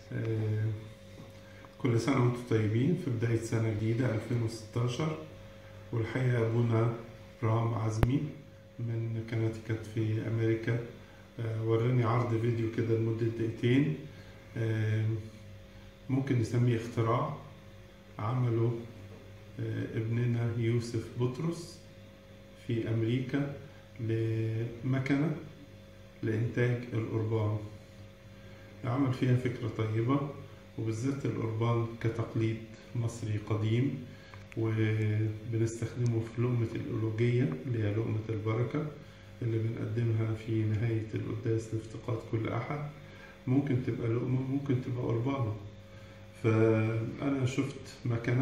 آه، كل سنة وانتم طيبين في بداية سنة جديدة 2016 والحقيقة أبونا رام عزمي من كنتيكت في أمريكا آه، وراني عرض فيديو كده لمدة دقيقتين آه، ممكن نسميه اختراع عمله آه، ابننا يوسف بطرس في أمريكا لمكنة لإنتاج القربان عمل فيها فكرة طيبة وبالذات القربان كتقليد مصري قديم وبنستخدمه في لقمة الألوجية اللي هي لقمة البركة اللي بنقدمها في نهاية القداس لافتقاد كل أحد ممكن تبقى لقمة ممكن تبقى قربانة فأنا شفت مكنة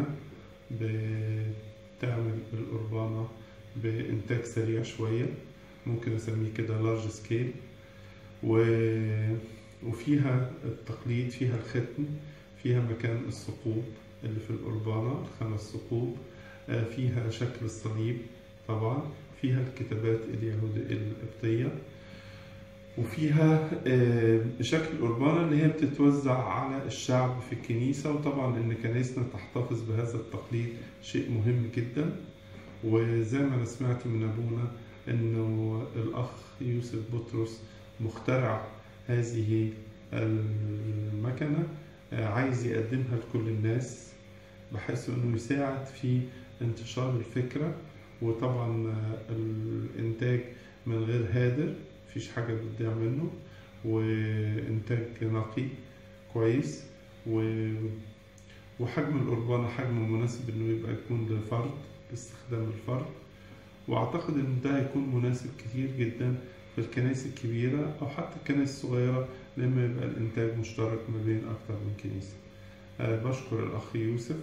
بتعمل القربانة بإنتاج سريع شوية ممكن أسميه كده لارج سكيل و... وفيها التقليد فيها الختم فيها مكان الثقوب اللي في القربانة الخمس ثقوب آه، فيها شكل الصليب طبعا فيها الكتابات اليهود القبطية وفيها آه، شكل القربانة اللي هي بتتوزع على الشعب في الكنيسة وطبعا إن كنايسنا تحتفظ بهذا التقليد شيء مهم جدا وزي ما أنا سمعت من أبونا إنه الأخ يوسف بطرس مخترع هذه المكنة آه، عايز يقدمها لكل الناس بحيث انه يساعد في انتشار الفكرة وطبعا آه، الانتاج من غير هادر مفيش حاجة بتضيع منه وانتاج نقي كويس و وحجم القربانة حجم مناسب انه يبقى يكون للفرد لاستخدام الفرد واعتقد ان ده هيكون مناسب كتير جدا في الكنائس الكبيرة او حتى الكنائس الصغيرة لما يبقى الانتاج مشترك ما بين اكتر من كنيسة أه بشكر الاخ يوسف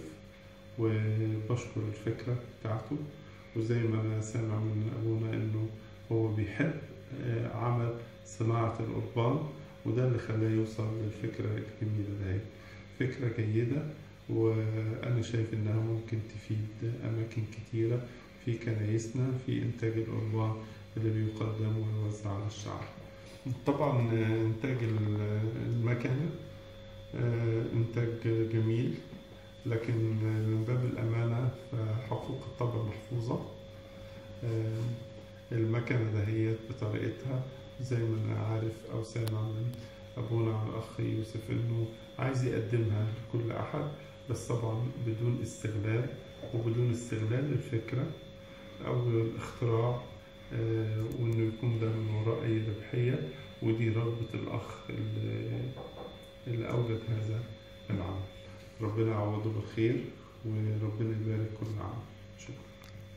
وبشكر الفكرة بتاعته وزي ما انا سامع من ابونا انه هو بيحب آه، عمل صناعة القربان وده اللي خلاه يوصل للفكرة الجميلة دي فكرة جيدة وأنا شايف إنها ممكن تفيد أماكن كتيرة في كنايسنا في إنتاج القربان اللي بيقدم ويوزع على الشعب طبعا آه، إنتاج ال- المكنة آه، إنتاج جميل لكن من باب الأمانة فحقوق الطبع محفوظة آه، المكنة دهيت بطريقتها زي ما أنا عارف أو سامع من أبونا عن الأخ يوسف إنه عايز يقدمها لكل أحد بس طبعا بدون استغلال وبدون استغلال الفكرة أو الاختراع آه، وإنه يكون ده من وراء أي ربحية ودي رغبة الأخ اللي, اللي أوجد هذا العمل ربنا يعوضه بالخير وربنا يبارك كل عام شكرا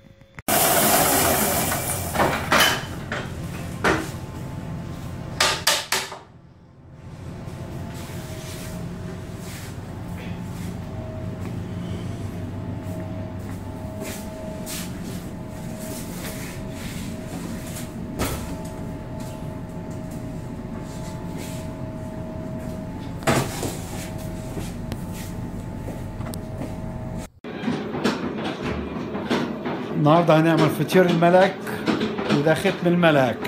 النهارده هنعمل فطير الملك وده ختم الملك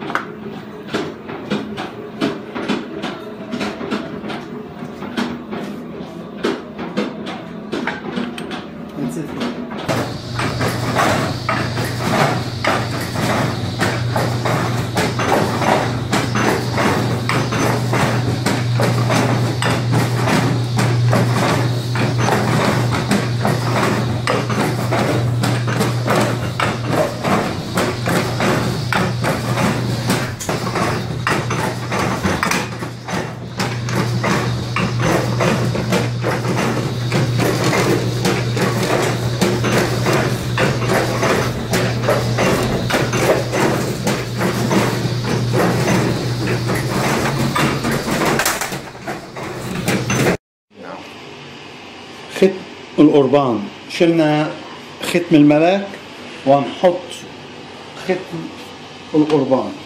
ختم القربان شلنا ختم الملك وهنحط ختم القربان